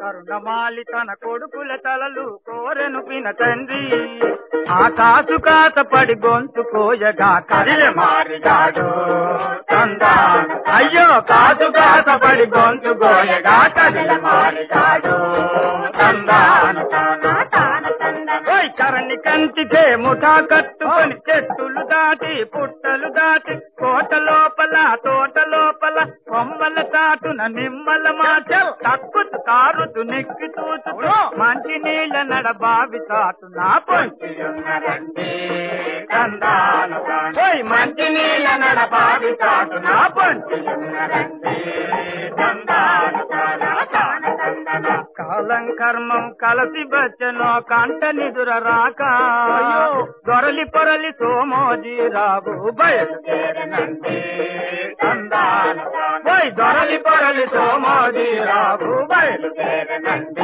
కరుణమాలి తన కొడుకుల తలలు కోరెను పిన తండ్రి ఆ కాసు కాత పడి గొంతు కోయగా కదిలి మారిగాడు తందాను అయ్యో కాసు కాత పడి గొంతు కోయగా కదిలి మారిగాడు తందాను ఓయ్ కరణి కంటికే ముఠా కట్టుకొని చెట్టులు దాటి పుట్టలు దాటి కోట లోపల తోట లోపల కొమ్మల చాటున నిమ్మల మాట తక్కుతు కారుతు నెక్కి తూచు మంచి నీళ్ళ నడ బావి చాటున పొంచి ఉన్నరండి కందాన ఓయ్ మంచి నీళ్ళ నడ బావి చాటున పొంచి ఉన్నరండి కందాన కాలం కర్మం కలసి వచ్చనో కంట నిదుర రాక దొరలి పొరలి సోమోజీ రాబు బయలుదేరనండి పోయి దొరలి పొరలి సోమోజీ రాబు బయలుదేరనండి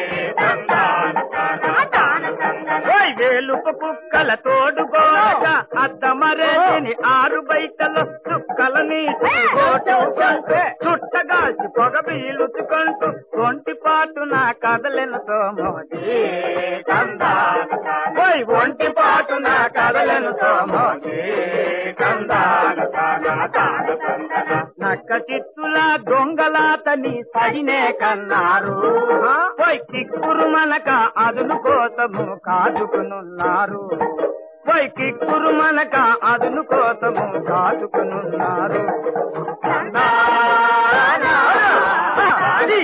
పోయి వేలుపు కుక్కల తోడుకోగా అద్దమరేని ఆరు బయటలో చుక్కలని చుట్టగాల్చి పొగ బీలుచుకుంటూ ఒంటి పాటున కదలెను సోమోజీ పోయి ఒంటి పాటున కదలెను సోమోజీ నక్క చిత్తుల దొంగలాతని సడినే కన్నారు పోయి కిక్కురు మనక అదును కోసము కాదుకునున్నారు పోయి కిక్కురు మనక అదును కోసము కాదుకునున్నారు అది.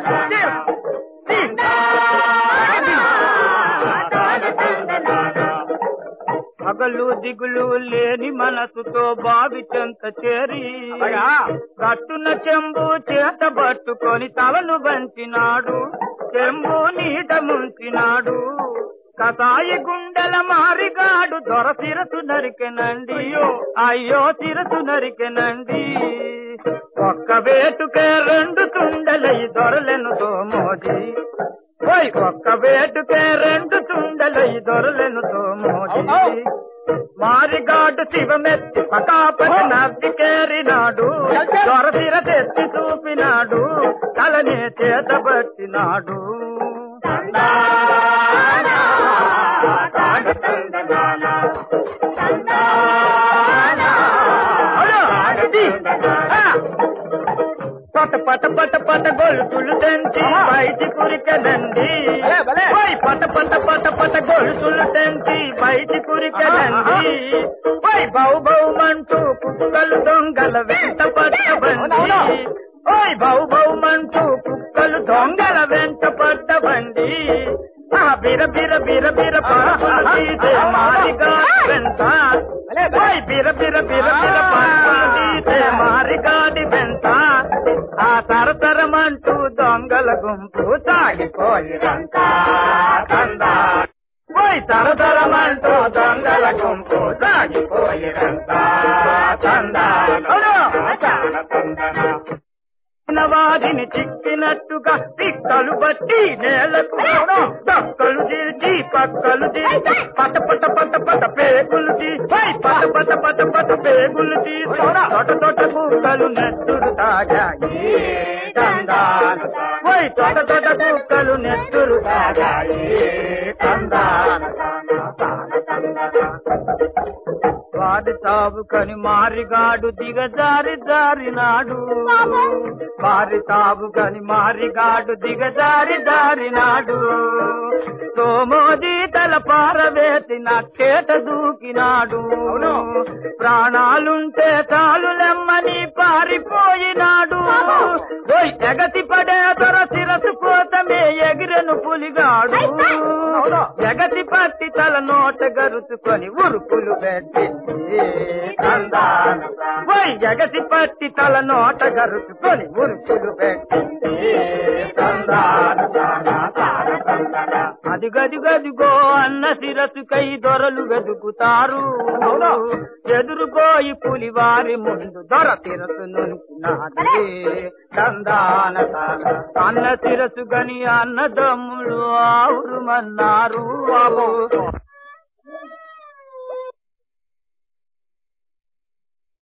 పగలు దిగులు లేని మనసుతో బావి చెంత చేరి గట్టున చెంబు చేత పట్టుకొని తలను వంచినాడు చెంబు నీట ముంచినాడు కసాయి గుండెల మారిగాడు దొర శిరసు నరికెనండి అయ్యో శిరసు నరికెనండి ఒక్క వేటుకే రెండు తుండలై దొరలెను మోజీ ఓయ్ ఒక్క వేటుకే రెండు తుండలై దొరలెను మోజీ మారిగాడు శివమెత్తి పటాపటి నవ్వికేరినాడు దొరసిర తెచ్చి చూపినాడు తలనే చేతబట్టినాడు పట పట పట పట గొలుసులు తెంచి బయటి కురికనండి ఓయ్ పట పట పట పట గొలుసులు తెంచి బయటి కురికనండి ఓయ్ బౌ బౌమంటూ కుక్కలు దొంగల వెంట పట్టబండి ఓయ్ బౌ బౌమంటూ కుక్కలు దొంగల వెంట పట్టబండి ఆ బిర బిర బిర బిర పరుగులు తీసే మారిగా వెంట ఓయ్ బిర బిర బిర బిర పరుగులు తీసే మారిగాడి వెంట ఆ తరతరమంటూ దొంగల గుంపు సాగిపోయిరంట కందా పోయి తరతరమంటూ దొంగల గుంపు సాగిపోయిరంట చందా వారిని చిక్కినట్టుగా పిక్కలు బట్టి నేలకు దక్కలు తీర్చి పక్కలు తీర్చి పట పట పట పట పేగులు తీసి పట పట పట పట పేగులు తీసి తొట తొట కుక్కలు నెత్తురు తాగాయి కందాన పోయి తొట తొట కుక్కలు నెత్తురు తాగాయి కందాన వాడి తావు కని మారిగాడు దిగజారి జారినాడు వారి తావు కని మారిగాడు దిగజారి జారినాడు సోమోది తల పారవేసి నట్టేట దూకినాడు ప్రాణాలుంటే చాలులెమ్మని పారిపోయినాడు ఓయ్ ఎగతి పడే దొర శిరసు కోసమే ఎగిరెను పులిగాడు ఎగతి పట్టి తల నోట గరుచుకొని ఉరుకులు పెట్టి ఓయ్ ఎగతి పట్టి తల నోట గరుచుకొని ఉరుకులు పెట్టి అదిగదిగదిగో అన్న శిరసుకై దొరలు వెతుకుతారు ఎదురుపోయి పులివారి ముందు దొర శిరసు నుంచినాది దందాన అన్న శిరసు గని అన్నదమ్ములు ఆవురుమన్నారు